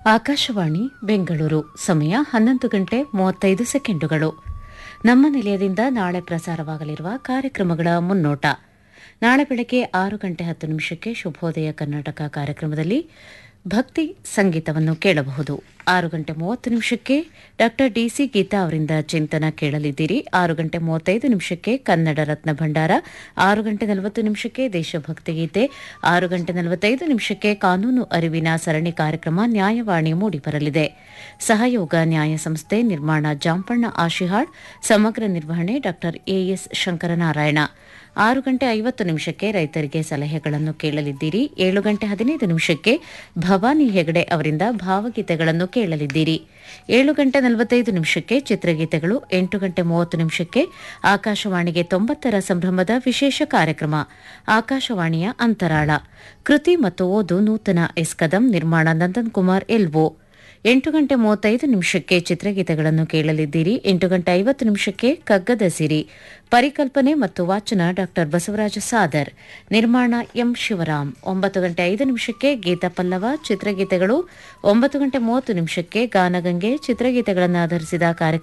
ಆಕಾಶವಾಣಿ ಬೆಂಗಳೂರು ಸಮಯ ಹನ್ನೊಂದು ಗಂಟೆ ಮೂವತ್ತೈದು ಸೆಕೆಂಡುಗಳು ನಮ್ಮ ನಿಲಯದಿಂದ ನಾಳೆ ಪ್ರಸಾರವಾಗಲಿರುವ ಕಾರ್ಯಕ್ರಮಗಳ ಮುನ್ನೋಟ ನಾಳೆ ಬೆಳಗ್ಗೆ ಆರು ಗಂಟೆ ಹತ್ತು ನಿಮಿಷಕ್ಕೆ ಶುಭೋದಯ ಕರ್ನಾಟಕ ಕಾರ್ಯಕ್ರಮದಲ್ಲಿ ಭಕ್ತಿ ಸಂಗೀತವನ್ನು ಕೇಳಬಹುದು ಆರು ಗಂಟೆ ಮೂವತ್ತು ನಿಮಿಷಕ್ಕೆ ಡಾ ಡಿಸಿ ಗೀತಾ ಅವರಿಂದ ಚಿಂತನ ಕೇಳಲಿದ್ದೀರಿ ಆರು ಗಂಟೆ ಮೂವತ್ತೈದು ನಿಮಿಷಕ್ಕೆ ಕನ್ನಡ ರತ್ನ ಭಂಡಾರ ಆರು ಗಂಟೆ ನಲವತ್ತು ನಿಮಿಷಕ್ಕೆ ದೇಶಭಕ್ತಿ ಗೀತೆ ಆರು ಗಂಟೆ ನಲವತ್ತೈದು ನಿಮಿಷಕ್ಕೆ ಕಾನೂನು ಅರಿವಿನ ಸರಣಿ ಕಾರ್ಯಕ್ರಮ ನ್ಯಾಯವಾಣಿ ಮೂಡಿಬರಲಿದೆ ಸಹಯೋಗ ನ್ಯಾಯ ಸಂಸ್ಥೆ ನಿರ್ಮಾಣ ಜಾಂಪಣ್ಣ ಆಶಿಹಾಳ್ ಸಮಗ್ರ ನಿರ್ವಹಣೆ ಡಾ ಎಎಸ್ ಶಂಕರನಾರಾಯಣ ಆರು ಗಂಟೆ ಐವತ್ತು ನಿಮಿಷಕ್ಕೆ ರೈತರಿಗೆ ಸಲಹೆಗಳನ್ನು ಕೇಳಲಿದ್ದೀರಿ ಏಳು ಗಂಟೆ ಹದಿನೈದು ನಿಮಿಷಕ್ಕೆ ಭವಾನಿ ಹೆಗಡೆ ಅವರಿಂದ ಭಾವಗೀತೆಗಳನ್ನು ಕೇಳಲಿದ್ದೀರಿ ಏಳು ಗಂಟೆ ನಲವತ್ತೈದು ನಿಮಿಷಕ್ಕೆ ಚಿತ್ರಗೀತೆಗಳು ಎಂಟು ಗಂಟೆ ಮೂವತ್ತು ನಿಮಿಷಕ್ಕೆ ಆಕಾಶವಾಣಿಗೆ ತೊಂಬತ್ತರ ಸಂಭ್ರಮದ ವಿಶೇಷ ಕಾರ್ಯಕ್ರಮ ಆಕಾಶವಾಣಿಯ ಅಂತರಾಳ ಕೃತಿ ಮತ್ತು ಓದು ನೂತನ ಎಸ್ ಕದಂ ನಿರ್ಮಾಣ ನಂದನ್ ಕುಮಾರ್ ಎಲ್ವೋ ಎಂಟು ಗಂಟೆ ಮೂವತ್ತೈದು ನಿಮಿಷಕ್ಕೆ ಚಿತ್ರಗೀತೆಗಳನ್ನು ಕೇಳಲಿದ್ದೀರಿ ಎಂಟು ಗಂಟೆ ಐವತ್ತು ನಿಮಿಷಕ್ಕೆ ಕಗ್ಗದ ಸಿರಿ ಪರಿಕಲ್ಪನೆ ಮತ್ತು ವಾಚನ ಡಾ ಬಸವರಾಜ ಸಾದರ್ ನಿರ್ಮಾಣ ಎಂ ಶಿವರಾಮ್ ಒಂಬತ್ತು ಗಂಟೆ ಐದು ನಿಮಿಷಕ್ಕೆ ಗೀತ ಪಲ್ಲವ ಚಿತ್ರಗೀತೆಗಳು ಒಂಬತ್ತು ಗಂಟೆ ಮೂವತ್ತು ನಿಮಿಷಕ್ಕೆ ಗಾನಗಂಗೆ ಚಿತ್ರಗೀತೆಗಳನ್ನು ಆಧರಿಸಿದ ಕಾರ್ಯಕ್ರಮ